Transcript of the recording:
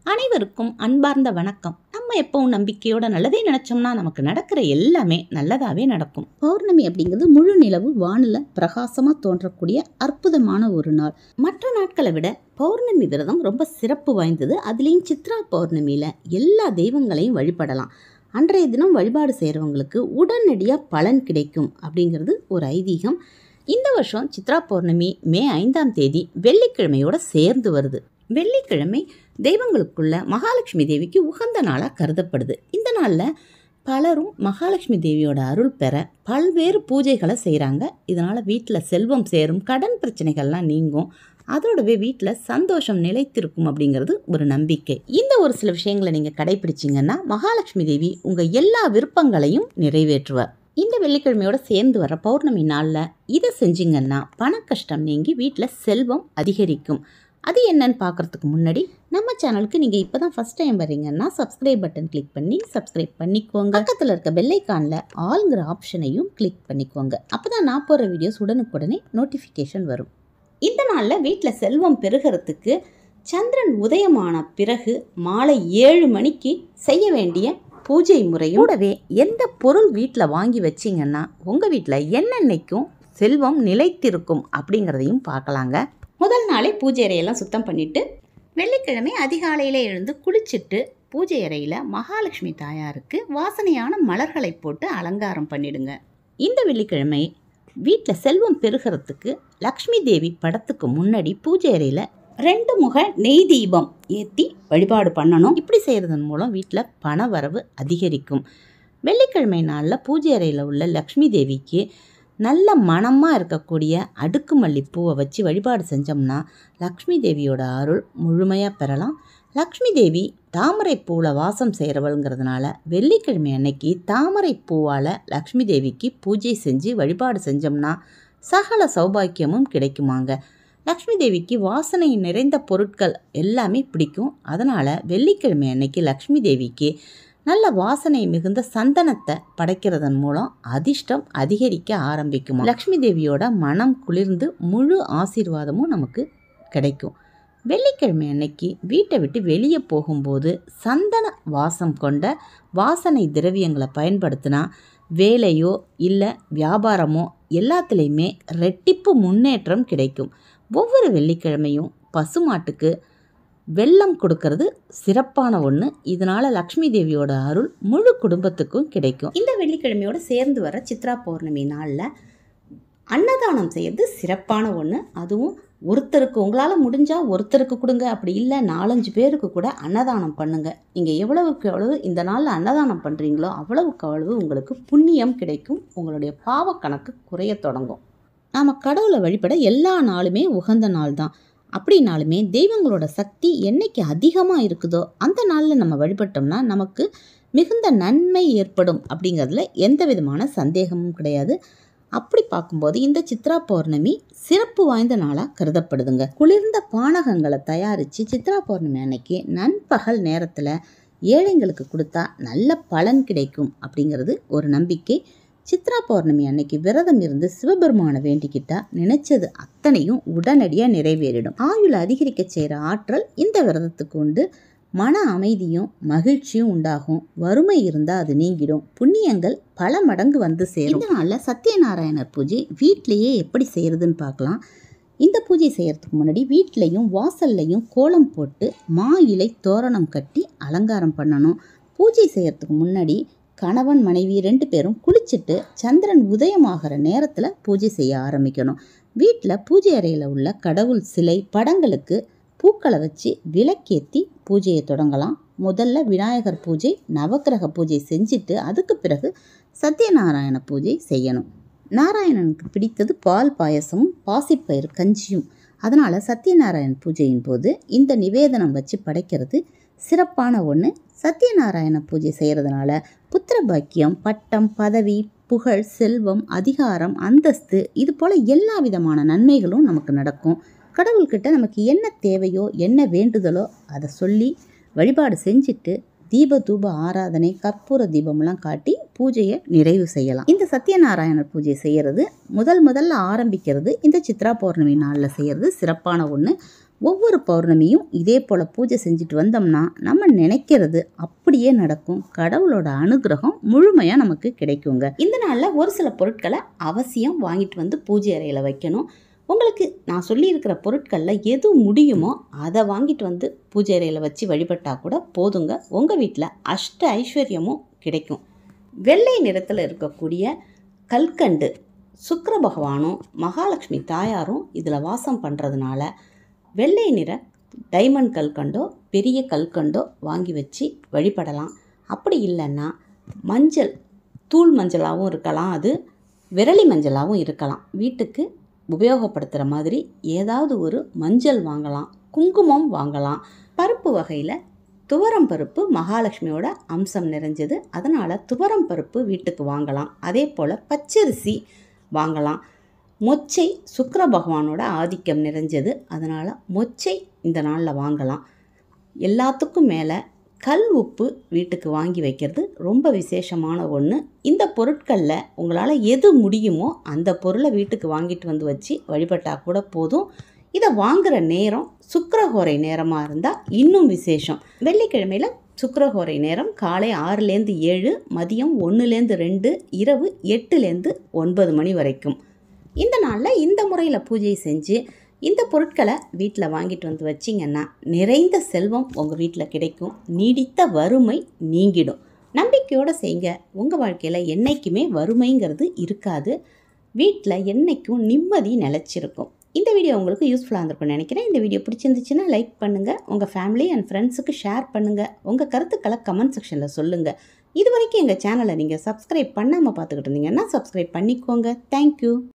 அனைவருக்கும் அன்பார்ந்த வணக்கம் நம்ம எப்பவும் நம்பிக்கையோட நல்லதே நினைச்சோம்னா நமக்கு நடக்கிற எல்லாமே நல்லதாவே நடக்கும் பௌர்ணமி அப்படிங்கிறது முழு நிலவு வானில் பிரகாசமாக தோன்றக்கூடிய அற்புதமான ஒரு நாள் மற்ற நாட்களை விட பௌர்ணமி விரதம் ரொம்ப சிறப்பு வாய்ந்தது அதுலேயும் சித்ரா பௌர்ணமியில் எல்லா தெய்வங்களையும் வழிபடலாம் அன்றைய தினம் வழிபாடு செய்கிறவங்களுக்கு உடனடியாக பலன் கிடைக்கும் அப்படிங்கிறது ஒரு ஐதீகம் இந்த வருஷம் சித்ரா பௌர்ணமி மே ஐந்தாம் தேதி வெள்ளிக்கிழமையோட சேர்ந்து வருது வெள்ளிக்கிழமை தெய்வங்களுக்குள்ள மகாலட்சுமி தேவிக்கு உகந்த நாளாக கருதப்படுது இந்த நாளில் பலரும் மகாலட்சுமி தேவியோட அருள் பெற பல்வேறு பூஜைகளை செய்கிறாங்க இதனால் வீட்டில் செல்வம் சேரும் கடன் பிரச்சனைகள்லாம் நீங்கும் அதோடவே வீட்டில் சந்தோஷம் நிலைத்திருக்கும் அப்படிங்கிறது ஒரு நம்பிக்கை இந்த ஒரு சில விஷயங்களை நீங்கள் கடைபிடிச்சிங்கன்னா மகாலட்சுமி தேவி உங்கள் எல்லா விருப்பங்களையும் நிறைவேற்றுவார் இந்த வெள்ளிக்கிழமையோட சேர்ந்து வர பௌர்ணமி நாளில் இதை செஞ்சீங்கன்னா பண கஷ்டம் நீங்கி வீட்டில் செல்வம் அதிகரிக்கும் அது என்னன்னு பார்க்குறதுக்கு முன்னாடி நம்ம சேனலுக்கு நீங்கள் இப்போ தான் ஃபஸ்ட் டைம் வரீங்கன்னா சப்ஸ்கிரைப் பட்டன் கிளிக் பண்ணி சப்ஸ்கிரைப் பண்ணிக்கோங்க பக்கத்தில் இருக்க பெல்லைக்கானில் ஆல்ங்கிற ஆப்ஷனையும் கிளிக் பண்ணிக்கோங்க அப்போ தான் நான் போகிற வீடியோஸ் உடனுக்குடனே நோட்டிஃபிகேஷன் வரும் இந்த நாளில் வீட்டில் செல்வம் பெருகிறதுக்கு சந்திரன் உதயமான பிறகு மாலை ஏழு மணிக்கு செய்ய வேண்டிய பூஜை முறையோடவே எந்த பொருள் வீட்டில் வாங்கி வச்சிங்கன்னா உங்கள் வீட்டில் என்னென்னைக்கும் செல்வம் நிலைத்திருக்கும் அப்படிங்கிறதையும் பார்க்கலாங்க முதல் நாளே பூஜை அறையெல்லாம் சுத்தம் பண்ணிட்டு வெள்ளிக்கிழமை அதிகாலையில் எழுந்து குளிச்சுட்டு பூஜை அறையில் மகாலட்சுமி தாயாருக்கு வாசனையான மலர்களை போட்டு அலங்காரம் பண்ணிடுங்க இந்த வெள்ளிக்கிழமை வீட்டில் செல்வம் பெருகிறதுக்கு லக்ஷ்மி தேவி படத்துக்கு முன்னாடி பூஜை அறையில் ரெண்டு முக நெய் தீபம் ஏற்றி வழிபாடு பண்ணணும் இப்படி செய்கிறதன் மூலம் வீட்டில் பண வரவு அதிகரிக்கும் வெள்ளிக்கிழமை நாளில் பூஜை அறையில் உள்ள லக்ஷ்மி தேவிக்கு நல்ல மணமாக இருக்கக்கூடிய அடுக்குமல்லி பூவை வச்சு வழிபாடு செஞ்சோம்னா லக்ஷ்மி தேவியோட அருள் முழுமையாக பெறலாம் லக்ஷ்மி தேவி தாமரை பூவில் வாசம் செய்கிறவளுங்கிறதுனால வெள்ளிக்கிழமை அன்னைக்கு தாமரை பூவால் லக்ஷ்மி தேவிக்கு பூஜை செஞ்சு வழிபாடு செஞ்சோம்னா சகல சௌபாக்கியமும் கிடைக்குமாங்க லக்ஷ்மி தேவிக்கு வாசனை நிறைந்த பொருட்கள் எல்லாமே பிடிக்கும் அதனால் வெள்ளிக்கிழமை அன்னைக்கு லக்ஷ்மி தேவிக்கு நல்ல வாசனை மிகுந்த சந்தனத்தை படைக்கிறதன் மூலம் அதிர்ஷ்டம் அதிகரிக்க ஆரம்பிக்கும் லக்ஷ்மி தேவியோட மனம் குளிர்ந்து முழு ஆசீர்வாதமும் நமக்கு கிடைக்கும் வெள்ளிக்கிழமை அன்னைக்கு வீட்டை விட்டு வெளியே போகும்போது சந்தன வாசம் கொண்ட வாசனை திரவியங்களை பயன்படுத்தினா வேலையோ இல்லை வியாபாரமோ எல்லாத்துலேயுமே ரெட்டிப்பு முன்னேற்றம் கிடைக்கும் ஒவ்வொரு வெள்ளிக்கிழமையும் பசுமாட்டுக்கு வெள்ளம் கொடுக்கறது சிறப்பான ஒன்று இதனால் லக்ஷ்மி தேவியோட அருள் முழு குடும்பத்துக்கும் கிடைக்கும் இந்த வெள்ளிக்கிழமையோட சேர்ந்து வர சித்ரா பௌர்ணமி நாளில் அன்னதானம் செய்யறது சிறப்பான ஒன்று அதுவும் ஒருத்தருக்கு உங்களால் முடிஞ்சால் ஒருத்தருக்கு கொடுங்க அப்படி இல்லை நாலஞ்சு பேருக்கு கூட அன்னதானம் பண்ணுங்க நீங்கள் எவ்வளவுக்கு எவ்வளவு இந்த நாளில் அன்னதானம் பண்ணுறீங்களோ அவ்வளவுக்கு அவ்வளவு உங்களுக்கு புண்ணியம் கிடைக்கும் உங்களுடைய பாவ கணக்கு குறைய தொடங்கும் நாம் கடவுளை வழிபட எல்லா நாளுமே உகந்த நாள் தான் அப்படின்னாலுமே தெய்வங்களோட சக்தி என்னைக்கு அதிகமாக இருக்குதோ அந்த நாளில் நம்ம வழிபட்டோம்னா நமக்கு மிகுந்த நன்மை ஏற்படும் அப்படிங்கிறதுல எந்த விதமான சந்தேகமும் கிடையாது அப்படி பார்க்கும்போது இந்த சித்ரா பௌர்ணமி சிறப்பு வாய்ந்த நாளாக கருதப்படுதுங்க குளிர்ந்த பானகங்களை தயாரித்து சித்ரா பௌர்ணமி அன்னைக்கு நண்பகல் நேரத்தில் ஏழைங்களுக்கு கொடுத்தா நல்ல பலன் கிடைக்கும் அப்படிங்கிறது ஒரு நம்பிக்கை சித்ரா பௌர்ணமி அன்னைக்கு விரதம் இருந்து சிவபெருமானை வேண்டிக்கிட்டா நினைச்சது அத்தனையும் உடனடியாக நிறைவேறிடும் ஆயுள் அதிகரிக்க செய்கிற ஆற்றல் இந்த விரதத்துக்கு உண்டு மன அமைதியும் மகிழ்ச்சியும் உண்டாகும் வறுமை இருந்தால் அது நீங்கிடும் புண்ணியங்கள் பல மடங்கு வந்து சேரும் இந்த நாளில் சத்யநாராயணர் பூஜை வீட்டிலேயே எப்படி செய்கிறதுன்னு பார்க்கலாம் இந்த பூஜை செய்கிறதுக்கு முன்னாடி வீட்லேயும் வாசல்லையும் கோலம் போட்டு மா இலை தோரணம் கட்டி அலங்காரம் பண்ணணும் பூஜை செய்கிறதுக்கு முன்னாடி கணவன் மனைவி ரெண்டு பேரும் குளிச்சுட்டு சந்திரன் உதயமாகிற நேரத்தில் பூஜை செய்ய ஆரம்பிக்கணும் வீட்டில் பூஜை அறையில் உள்ள கடவுள் சிலை படங்களுக்கு பூக்களை வச்சு விளக்கேற்றி பூஜையை தொடங்கலாம் முதல்ல விநாயகர் பூஜை நவக்கிரக பூஜை செஞ்சுட்டு அதுக்கு பிறகு சத்யநாராயண பூஜை செய்யணும் நாராயணனுக்கு பிடித்தது பால் பாயசமும் பாசிப்பயிறு கஞ்சியும் அதனால் சத்யநாராயண பூஜையின் போது இந்த நிவேதனம் வச்சு படைக்கிறது சிறப்பான ஒன்று சத்யநாராயண பூஜை செய்கிறதுனால புத்திர பாக்கியம் பட்டம் பதவி புகழ் செல்வம் அதிகாரம் அந்தஸ்து இது போல் எல்லா விதமான நன்மைகளும் நமக்கு நடக்கும் கடவுள்கிட்ட நமக்கு என்ன தேவையோ என்ன வேண்டுதலோ அதை சொல்லி வழிபாடு செஞ்சுட்டு தீப தூப ஆராதனை கற்பூர தீபம்லாம் காட்டி பூஜையை நிறைவு செய்யலாம் இந்த சத்யநாராயணர் பூஜை செய்கிறது முதல் முதல்ல ஆரம்பிக்கிறது இந்த சித்ரா பௌர்ணமி நாளில் செய்கிறது சிறப்பான ஒன்று ஒவ்வொரு பௌர்ணமியும் இதே போல் பூஜை செஞ்சுட்டு வந்தோம்னா நம்ம நினைக்கிறது அப்படியே நடக்கும் கடவுளோட அனுகிரகம் முழுமையாக நமக்கு கிடைக்குங்க இந்த நாளில் ஒரு சில பொருட்களை அவசியம் வாங்கிட்டு வந்து பூஜை அறையில் வைக்கணும் உங்களுக்கு நான் சொல்லியிருக்கிற பொருட்களில் எது முடியுமோ அதை வாங்கிட்டு வந்து பூஜை அறையில் வச்சு வழிபட்டால் கூட போதுங்க உங்கள் வீட்டில் அஷ்ட ஐஸ்வர்யமும் கிடைக்கும் வெள்ளை நிறத்தில் இருக்கக்கூடிய கல்கண்டு சுக்கிர பகவானும் மகாலட்சுமி தாயாரும் இதில் வாசம் பண்ணுறதுனால வெள்ளை நிற டைமண்ட் கல்கண்டோ பெரிய கல்கண்டோ வாங்கி வச்சு வழிபடலாம் அப்படி இல்லைன்னா மஞ்சள் தூள் மஞ்சளாகவும் இருக்கலாம் அது விரலி மஞ்சளாகவும் இருக்கலாம் வீட்டுக்கு உபயோகப்படுத்துகிற மாதிரி ஏதாவது ஒரு மஞ்சள் வாங்கலாம் குங்குமம் வாங்கலாம் பருப்பு வகையில் துவரம் பருப்பு மகாலட்சுமியோட அம்சம் நிறைஞ்சது அதனால் துவரம் பருப்பு வீட்டுக்கு வாங்கலாம் அதே போல் பச்சரிசி வாங்கலாம் மொச்சை சுக்கிர பகவானோட ஆதிக்கம் நிறைஞ்சது அதனால் மொச்சை இந்த நாளில் வாங்கலாம் எல்லாத்துக்கும் மேலே கல் உப்பு வீட்டுக்கு வாங்கி வைக்கிறது ரொம்ப விசேஷமான ஒன்று இந்த பொருட்களில் உங்களால் எது முடியுமோ அந்த பொருளை வீட்டுக்கு வாங்கிட்டு வந்து வச்சு வழிபட்டால் கூட போதும் இதை வாங்குகிற நேரம் சுக்கரஹோரை நேரமாக இருந்தால் இன்னும் விசேஷம் வெள்ளிக்கிழமையில் சுக்கரஹோரை நேரம் காலை ஆறுலேருந்து ஏழு மதியம் ஒன்றுலேருந்து ரெண்டு இரவு எட்டுலேருந்து ஒன்பது மணி வரைக்கும் இந்த நாளில் இந்த முறையில் பூஜை செஞ்சு இந்த பொருட்களை வீட்டில் வாங்கிட்டு வந்து வச்சிங்கன்னா நிறைந்த செல்வம் உங்கள் வீட்டில் கிடைக்கும் நீடித்த வறுமை நீங்கிடும் நம்பிக்கையோடு செய்யுங்க உங்கள் வாழ்க்கையில் என்றைக்குமே வறுமைங்கிறது இருக்காது வீட்டில் என்றைக்கும் நிம்மதி நிலச்சிருக்கும் இந்த வீடியோ உங்களுக்கு யூஸ்ஃபுல்லாக இருந்திருக்கும்னு நினைக்கிறேன் இந்த வீடியோ பிடிச்சிருந்துச்சுன்னா லைக் பண்ணுங்கள் உங்கள் ஃபேமிலி அண்ட் ஃப்ரெண்ட்ஸுக்கு ஷேர் பண்ணுங்கள் உங்கள் கருத்துக்களை கமெண்ட் செக்ஷனில் சொல்லுங்கள் இது வரைக்கும் எங்கள் சேனலை நீங்கள் சப்ஸ்கிரைப் பண்ணாமல் பார்த்துக்கிட்டு இருந்தீங்கன்னா சப்ஸ்கிரைப் பண்ணிக்கோங்க தேங்க்யூ